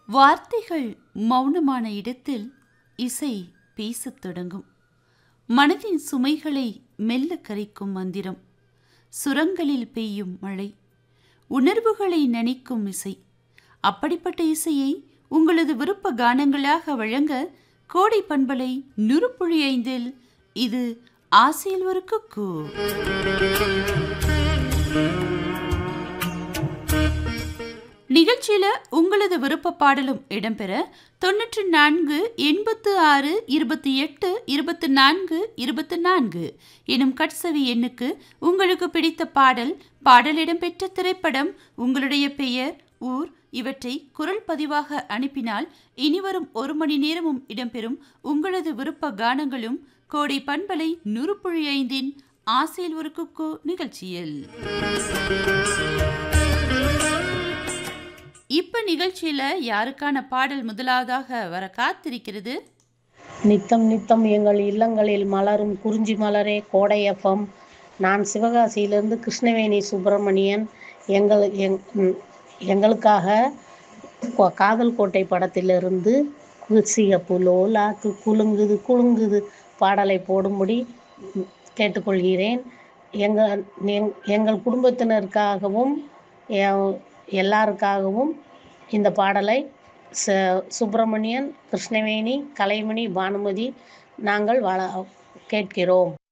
வார்த்தைகள் மௌனமான இடத்தில் இசை பேசத் தொடங்கும் மனதின் சுமைகளை மெல்ல கரைக்கும் மந்திரம் சுரங்களில் பெய்யும் மழை உணர்வுகளை நனைக்கும் இசை அப்படிப்பட்ட இசையை உங்களது விருப்ப கானங்களாக வழங்க கோடை பண்பலை நுறுப்புழி ஐந்தில் இது ஆசையில் ஒரு குக்கு நிகழ்ச்சியில உங்களது விருப்ப பாடலும் இடம்பெற தொன்னூற்றி நான்கு எண்பத்து ஆறு இருபத்தி எட்டு இருபத்தி நான்கு இருபத்தி நான்கு எனும் கட்சவி எண்ணுக்கு உங்களுக்கு பிடித்த பாடல் பாடல் இடம்பெற்ற திரைப்படம் உங்களுடைய பெயர் ஊர் இவற்றை குரல் பதிவாக அனுப்பினால் இனிவரும் ஒரு மணி நேரமும் இடம்பெறும் உங்களது விருப்ப கானங்களும் கோடை பண்பலை நுறுப்புழி ஐந்தின் ஆசையில் ஒரு குக்கு நிகழ்ச்சியில் இப்ப நிகழ்ச்சியில யாருக்கான பாடல் முதலாவதாக வர காத்திருக்கிறது நித்தம் நித்தம் எங்கள் இல்லங்களில் மலரும் குறிஞ்சி மலரே கோடை எஃப்எம் நான் சிவகாசியிலிருந்து கிருஷ்ணவேணி சுப்பிரமணியன் எங்கள் எங் ம், எங்களுக்காக கோ- காதல் கோட்டை படத்திலிருந்து குசிய புலோலாக்கு குலுங்குது குலுங்குது பாடலை போடும்படி ம், கேட்டுக்கொள்கிறேன் எங்கள் எங்- எங்கள் குடும்பத்தினருக்காகவும் எ- எல்லாருக்காகவும் இந்த பாடலை ச சுப்பிரமணியன் கிருஷ்ணவேணி கலைமணி பானுமதி நாங்கள் வள கேட்கிறோம்